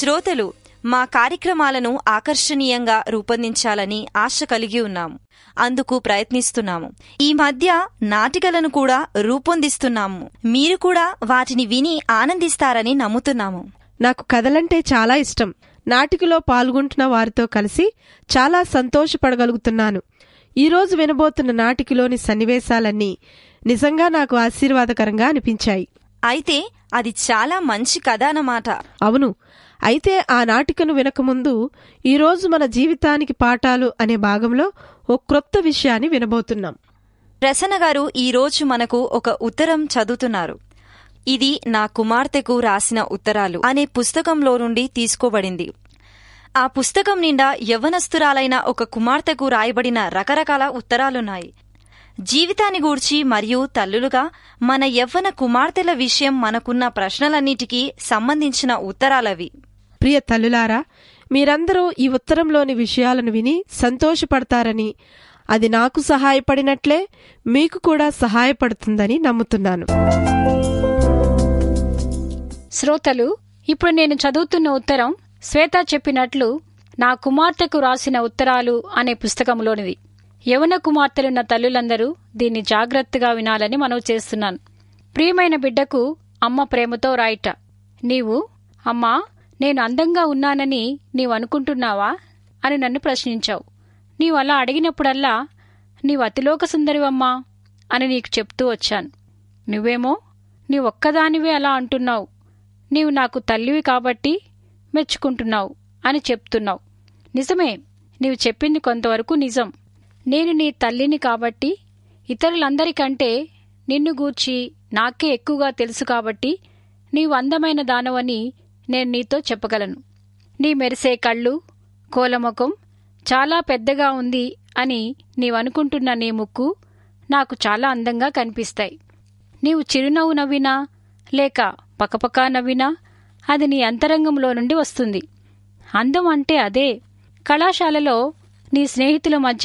శ్రోతలు మా కార్యక్రమాలను ఆకర్షణీయంగా రూపొందించాలని ఆశ కలిగి ఉన్నాము అందుకు ప్రయత్నిస్తున్నాము ఈ మధ్య నాటికలను కూడా రూపొందిస్తున్నాము మీరు కూడా వాటిని విని ఆనందిస్తారని నమ్ముతున్నాము నాకు కథలంటే చాలా ఇష్టం నాటికలో పాల్గొంటున్న వారితో కలిసి చాలా సంతోషపడగలుగుతున్నాను ఈరోజు వినబోతున్న నాటికలోని సన్నివేశాలన్నీ నిజంగా నాకు ఆశీర్వాదకరంగా అనిపించాయి అయితే అది చాలా మంచి కథ అన్నమాట అవును అయితే ఆ నాటికను వినకముందు ఈరోజు మన జీవితానికి పాఠాలు అనే భాగంలో ఓ క్రొత్త విషయాన్ని వినబోతున్నాం ప్రసన్న గారు ఈరోజు మనకు ఒక ఉత్తరం చదువుతున్నారు ఇది నా కుమార్తెకు రాసిన ఉత్తరాలు అనే పుస్తకంలో నుండి తీసుకోబడింది ఆ పుస్తకం నిండా యవ్వనస్తురాలైన ఒక కుమార్తెకు రాయబడిన రకరకాల ఉత్తరాలున్నాయి జీవితాన్ని గూర్చి మరియు తల్లులుగా మన యవ్వన కుమార్తెల విషయం మనకున్న ప్రశ్నలన్నిటికీ సంబంధించిన ఉత్తరాలవి ప్రియ తల్లులారా మీరందరూ ఈ ఉత్తరంలోని విషయాలను విని సంతోషపడతారని అది నాకు సహాయపడినట్లే మీకు కూడా సహాయపడుతుందని నమ్ముతున్నాను శ్రోతలు ఇప్పుడు నేను చదువుతున్న ఉత్తరం శ్వేత చెప్పినట్లు నా కుమార్తెకు రాసిన ఉత్తరాలు అనే పుస్తకంలోనిది యవన కుమార్తెలున్న తల్లులందరూ దీన్ని జాగ్రత్తగా వినాలని మనవి చేస్తున్నాను ప్రియమైన బిడ్డకు అమ్మ ప్రేమతో రాయిట నీవు అమ్మా నేను అందంగా ఉన్నానని నీవు అనుకుంటున్నావా అని నన్ను ప్రశ్నించావు నీవు అలా అడిగినప్పుడల్లా నీవు అతిలోక సుందరివమ్మా అని నీకు చెప్తూ వచ్చాను నువ్వేమో నీ ఒక్కదానివే అలా అంటున్నావు నీవు నాకు తల్లివి కాబట్టి మెచ్చుకుంటున్నావు అని చెప్తున్నావు నిజమే నీవు చెప్పింది కొంతవరకు నిజం నేను నీ తల్లిని కాబట్టి ఇతరులందరికంటే నిన్ను గూర్చి నాకే ఎక్కువగా తెలుసు కాబట్టి నీవు అందమైన దానవని నేను నీతో చెప్పగలను నీ మెరిసే కళ్ళు కోలముఖం చాలా పెద్దగా ఉంది అని నీవనుకుంటున్న నీ ముక్కు నాకు చాలా అందంగా కనిపిస్తాయి నీవు చిరునవ్వు నవ్వినా లేక పకపకా నవ్వినా అది నీ అంతరంగంలో నుండి వస్తుంది అందం అంటే అదే కళాశాలలో నీ స్నేహితుల మధ్య